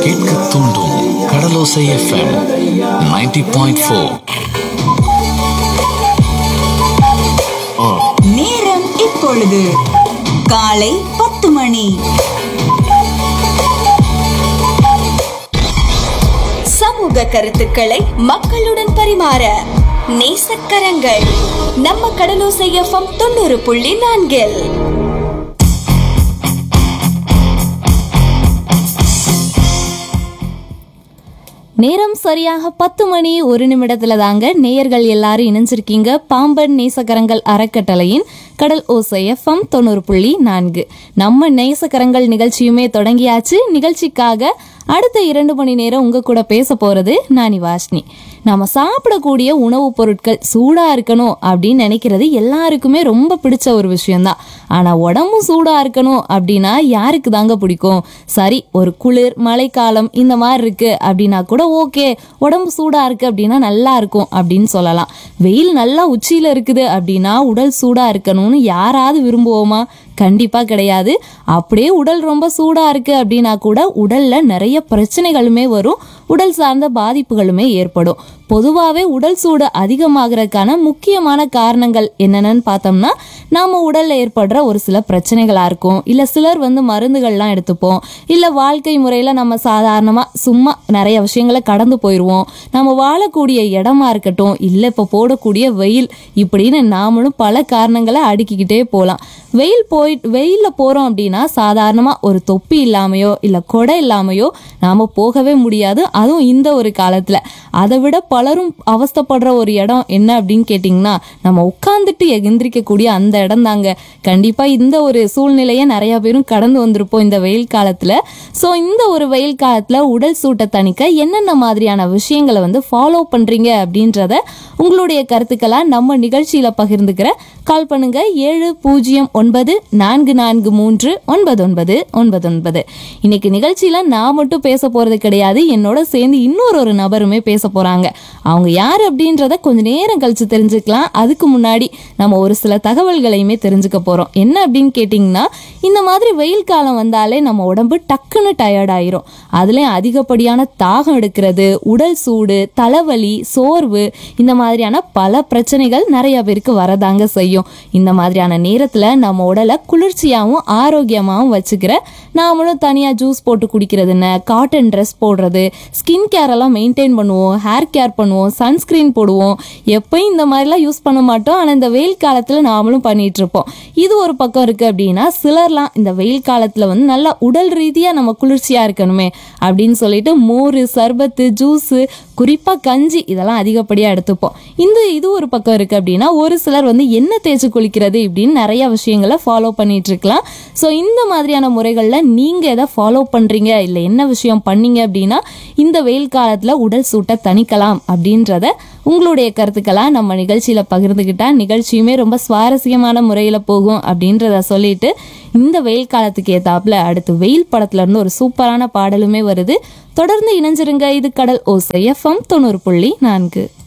கேட்க தூண்டும் கடலோசை FM 90.4 point four நேரம் இப்பொழுது காலை பத்து மணி சமூக கருத்துக்களை மக்களுடன் பரிமாற நேசக்கரங்கள் நம்ம கடலோசை எஃப்எம் தொண்ணூறு புள்ளி நான்கில் நேரம் சரியாக பத்து மணி ஒரு நிமிடத்துல தாங்க நேயர்கள் எல்லாரும் இணைஞ்சிருக்கீங்க பாம்பன் நேசக்கரங்கள் அறக்கட்டளையின் கடல் ஓசை எஃப்எம் தொண்ணூறு புள்ளி நான்கு நம்ம நேசக்கரங்கள் நிகழ்ச்சியுமே தொடங்கியாச்சு நிகழ்ச்சிக்காக அடுத்த இரண்டு மணி நேரம் உங்க கூட பேச போறது நானி வாஷ்னி நம்ம சாப்பிடக்கூடிய உணவுப் பொருட்கள் சூடா இருக்கணும் அப்படின்னு நினைக்கிறது எல்லாருக்குமே ரொம்ப பிடிச்ச ஒரு விஷயம்தான் ஆனா உடம்பும் சூடா இருக்கணும் அப்படின்னா யாருக்கு தாங்க பிடிக்கும் சரி ஒரு குளிர் மழைக்காலம் இந்த மாதிரி இருக்கு அப்படின்னா கூட ஓகே உடம்பு சூடா இருக்கு அப்படின்னா நல்லா இருக்கும் அப்படின்னு சொல்லலாம் வெயில் நல்லா உச்சியில இருக்குது அப்படின்னா உடல் சூடா இருக்கணும்னு யாராவது விரும்புவோமா கண்டிப்பா கிடையாது அப்படியே உடல் ரொம்ப சூடா இருக்கு அப்படின்னா கூட உடல்ல நிறைய பிரச்சனைகளுமே வரும் உடல் சார்ந்த பாதிப்புகளுமே ஏற்படும் பொதுவாகவே உடல் சூடு அதிகமாகறதுக்கான முக்கியமான காரணங்கள் என்னென்னு பார்த்தோம்னா நாம உடல்ல ஏற்படுற ஒரு சில பிரச்சனைகளா இருக்கும் இல்ல சிலர் வந்து மருந்துகள்லாம் எடுத்துப்போம் இல்ல வாழ்க்கை முறையில நம்ம சாதாரணமா சும்மா நிறைய விஷயங்களை கடந்து போயிடுவோம் நம்ம வாழக்கூடிய இடமா இருக்கட்டும் இல்ல இப்ப போடக்கூடிய வெயில் இப்படின்னு நாமளும் பல காரணங்களை அடுக்கிக்கிட்டே போகலாம் வெயில் போய் வெயில்ல போறோம் அப்படின்னா சாதாரணமா ஒரு தொப்பி இல்லாமையோ இல்ல கொடை இல்லாமையோ நாம போகவே முடியாது அதுவும் இந்த ஒரு காலத்துல அதை விட பலரும் அவஸ்தைப்படுற ஒரு இடம் என்ன அப்படின்னு கேட்டிங்கன்னா நம்ம உட்காந்துட்டு எந்திரிக்கக்கூடிய அந்த இடம் தாங்க கண்டிப்பா இந்த ஒரு சூழ்நிலையை நிறைய பேரும் கடந்து வந்திருப்போம் இந்த வெயில் காலத்துல ஸோ இந்த ஒரு வெயில் காலத்துல உடல் சூட்டை தணிக்க என்னென்ன மாதிரியான விஷயங்களை வந்து ஃபாலோ பண்றீங்க அப்படின்றத உங்களுடைய கருத்துக்களா நம்ம நிகழ்ச்சியில பகிர்ந்துக்கிற கால் பண்ணுங்க ஏழு பூஜ்ஜியம் ஒன்பது நான்கு நான்கு மூன்று ஒன்பது ஒன்பது ஒன்பது ஒன்பது இன்னைக்கு நிகழ்ச்சியில நான் மட்டும் பேச போறது கிடையாது என்னோட சேர்ந்து இன்னொரு ஒரு நபருமே பேச போறாங்க அவங்க யார் அப்படின்றத கொஞ்ச நேரம் கழிச்சு தெரிஞ்சுக்கலாம் அதுக்கு முன்னாடி நம்ம ஒரு சில தகவல்களையுமே தெரிஞ்சுக்க போறோம் என்ன அப்படின்னு கேட்டிங்கன்னா இந்த மாதிரி வெயில் காலம் வந்தாலே நம்ம உடம்பு டக்குன்னு டயர்ட் ஆயிரும் அதுலயும் அதிகப்படியான தாகம் எடுக்கிறது உடல் சூடு தலைவலி சோர்வு இந்த மாதிரியான பல பிரச்சனைகள் நிறைய பேருக்கு வரதாங்க செய்யும் இந்த மாதிரியான நேரத்துல நம்ம உடலை குளிர்ச்சியாகவும் ஆரோக்கியமாகவும் வச்சுக்கிற நாமளும் தனியா ஜூஸ் போட்டு குடிக்கிறதுன்னு காட்டன் ட்ரெஸ் போடுறது ஸ்கின் கேர் எல்லாம் மெயின்டைன் பண்ணுவோம் ஹேர் கேர் பண்ணுவோம் சன்ஸ்கிரீன் போடுவோம் எப்பயும் இந்த மாதிரிலாம் யூஸ் பண்ண மாட்டோம் ஆனா இந்த வெயில் காலத்துல நாமளும் பண்ணிட்டு இருப்போம் இது ஒரு பக்கம் இருக்கு அப்படின்னா சிலர்லாம் இந்த வெயில் காலத்துல வந்து நல்லா உடல் ரீதியா நம்ம குளிர்ச்சியா இருக்கணுமே அப்படின்னு சொல்லிட்டு மோர் சர்பத்து ஜூஸ் குறிப்பா கஞ்சி இதெல்லாம் அதிகப்படியா எடுத்துப்போம் இந்த இது ஒரு பக்கம் இருக்கு அப்படின்னா ஒரு சிலர் வந்து எண்ணெய் தேய்ச்சி குளிக்கிறது இப்படின்னு நிறைய விஷயங்களை ஃபாலோ பண்ணிட்டு இருக்கலாம் ஸோ இந்த மாதிரியான முறைகள்ல நீங்க எதை ஃபாலோ பண்றீங்க இல்லை என்ன விஷயம் பண்ணீங்க அப்படின்னா இந்த வெயில் காலத்துல உடல் சூட்டை தணிக்கலாம் அப்படின்றத உங்களுடைய கருத்துக்களா நம்ம நிகழ்ச்சியில பகிர்ந்துக்கிட்டா நிகழ்ச்சியுமே ரொம்ப சுவாரஸ்யமான முறையில போகும் அப்படின்றத சொல்லிட்டு இந்த வெயில் காலத்துக்கு ஏத்தாப்புல அடுத்து வெயில் படத்துல இருந்து ஒரு சூப்பரான பாடலுமே வருது தொடர்ந்து இணைஞ்சிருங்க இது கடல் ஓசை எஃப்எம் தொண்ணூறு புள்ளி நான்கு